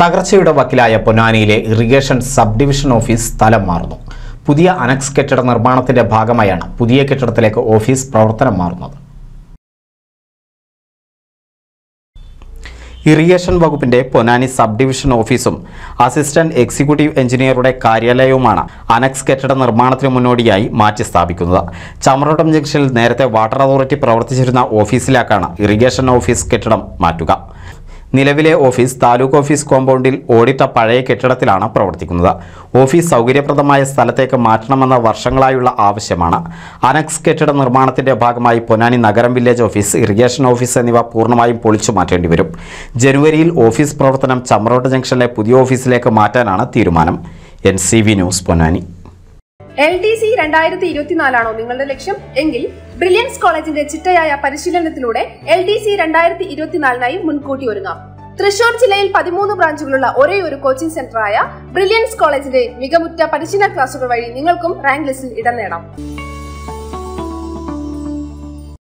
തകർച്ചയുടെ വക്കിലായ പൊന്നാനിയിലെ ഇറിഗേഷൻ സബ് ഡിവിഷൻ ഓഫീസ് സ്ഥലം മാറുന്നു പുതിയ അനക്സ് കെട്ടിട നിർമ്മാണത്തിന്റെ ഭാഗമായാണ് പുതിയ കെട്ടിടത്തിലേക്ക് ഓഫീസ് പ്രവർത്തനം മാറുന്നത് ഇറിഗേഷൻ വകുപ്പിന്റെ പൊന്നാനി സബ് ഡിവിഷൻ ഓഫീസും അസിസ്റ്റന്റ് എക്സിക്യൂട്ടീവ് എഞ്ചിനീയറുടെ കാര്യാലയവുമാണ് അനക്സ് കെട്ടിട നിർമ്മാണത്തിന് മുന്നോടിയായി മാറ്റി സ്ഥാപിക്കുന്നത് ചമരോട്ടം ജംഗ്ഷനിൽ നേരത്തെ വാട്ടർ അതോറിറ്റി പ്രവർത്തിച്ചിരുന്ന ഓഫീസിലേക്കാണ് ഇറിഗേഷൻ ഓഫീസ് കെട്ടിടം മാറ്റുക നിലവിലെ ഓഫീസ് താലൂക്ക് ഓഫീസ് കോമ്പൗണ്ടിൽ ഓടിട്ട പഴയ കെട്ടിടത്തിലാണ് പ്രവർത്തിക്കുന്നത് ഓഫീസ് സൗകര്യപ്രദമായ സ്ഥലത്തേക്ക് മാറ്റണമെന്ന വർഷങ്ങളായുള്ള ആവശ്യമാണ് അനക്സ് കെട്ടിട നിർമ്മാണത്തിന്റെ ഭാഗമായി പൊന്നാനി നഗരം വില്ലേജ് ഓഫീസ് ഇറിഗേഷൻ ഓഫീസ് എന്നിവ പൂർണ്ണമായും പൊളിച്ചു മാറ്റേണ്ടി വരും ജനുവരിയിൽ ഓഫീസ് പ്രവർത്തനം ചമ്രോട്ട് ജംഗ്ഷനിലെ പുതിയ ഓഫീസിലേക്ക് മാറ്റാനാണ് തീരുമാനം N C V news Ponnani L D C രണ്ടായിരത്തി ഇരുപത്തിനാലാണോ നിങ്ങളുടെ ലക്ഷ്യം എങ്കിൽ ബ്രില്യൻസ് കോളേജിന്റെ ചിട്ടയായ പരിശീലനത്തിലൂടെ എൽ ഡി സി രണ്ടായിരത്തി ഇരുപത്തിനാലിനായി മുൻകൂട്ടി ഒരുങ്ങാം തൃശൂർ ജില്ലയിൽ പതിമൂന്ന് ബ്രാഞ്ചുകളുള്ള ഒരേ ഒരു കോച്ചിംഗ് സെന്ററായ ബ്രില്യൻസ് കോളേജിന്റെ മികവുറ്റ പരിശീലന ക്ലാസുകൾ വഴി നിങ്ങൾക്കും റാങ്ക് ലിസ്റ്റിൽ ഇടം നേടാം